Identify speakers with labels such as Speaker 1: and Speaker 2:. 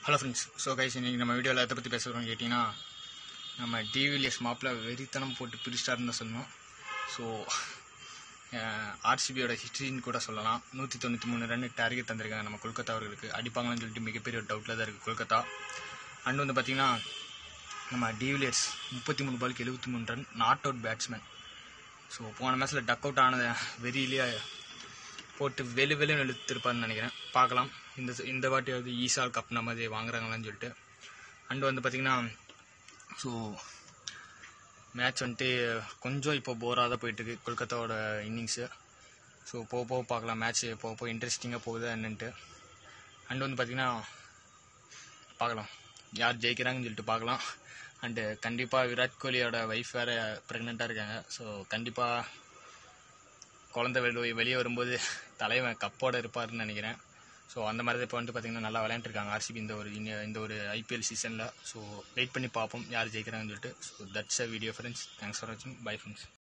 Speaker 1: hello friends so guys இன்னைக்கு நம்ம வீடியோவில் எதை பற்றி பேசுகிறோம்னு கேட்டிங்கன்னா நம்ம டிவிலியஸ் மாப்பில் வெறித்தனம் போட்டு பிரிச்சிட்டாருன்னு தான் சொல்லணும் ஸோ ஆர்சிபியோட ஹிஸ்ட்ரின்னு கூட சொல்லலாம் நூற்றி தொண்ணூற்றி மூணு ரன் டார்கெட் தந்திருக்காங்க நம்ம கொல்கத்தா அவர்களுக்கு அடிப்பாங்கன்னு சொல்லிட்டு மிகப்பெரிய ஒரு டவுட்டில் தான் இருக்குது கொல்கத்தா அண்ட் வந்து பார்த்திங்கன்னா நம்ம டிவிலியர்ஸ் முப்பத்தி மூணு பாலுக்கு எழுபத்தி மூணு run not out batsman so போன மேட்ச்சில் டக் அவுட் ஆனது வெறியிலேயே போட்டு வெளு வெளுன்னு இழுத்துருப்பாருன்னு நினைக்கிறேன் பார்க்கலாம் இந்த இந்த வாட்டியாவது ஈசால் கப் நம்ம இது வாங்குறாங்களான்னு சொல்லிட்டு அண்ட் வந்து பார்த்திங்கன்னா ஸோ மேட்ச் வந்துட்டு கொஞ்சம் இப்போ போராக தான் போயிட்டுருக்கு கொல்கத்தாவோட இன்னிங்ஸு ஸோ போக போக பார்க்கலாம் மேட்ச் போக போக இன்ட்ரெஸ்டிங்காக போகுதா என்னன்ட்டு அண்ட் வந்து பார்த்திங்கன்னா பார்க்கலாம் யார் ஜெயிக்கிறாங்கன்னு சொல்லிட்டு பார்க்கலாம் அண்டு கண்டிப்பாக விராட் கோலியோட ஒய்ஃப் வேறு ப்ரெக்னெண்ட்டாக இருக்காங்க ஸோ கண்டிப்பாக குழந்தை வெளியே வெளியே வரும்போது தலைவன் கப்போட இருப்பாருன்னு நினைக்கிறேன் ஸோ அந்த மாதிரி இப்போ வந்துட்டு பார்த்தீங்கன்னா நல்லா விளையாண்டுருக்காங்க ஆர்சிபி இந்த ஒரு இந்த- இந்த ஒரு ஐபிஎல் சீசனில் ஸோ வெயிட் பண்ணி பார்ப்போம் யார் ஜெயிக்கிறாங்கன்னு சொல்லிட்டு so that's a video friends thanks for வாட்சிங் பை ஃப்ரெண்ட்ஸ்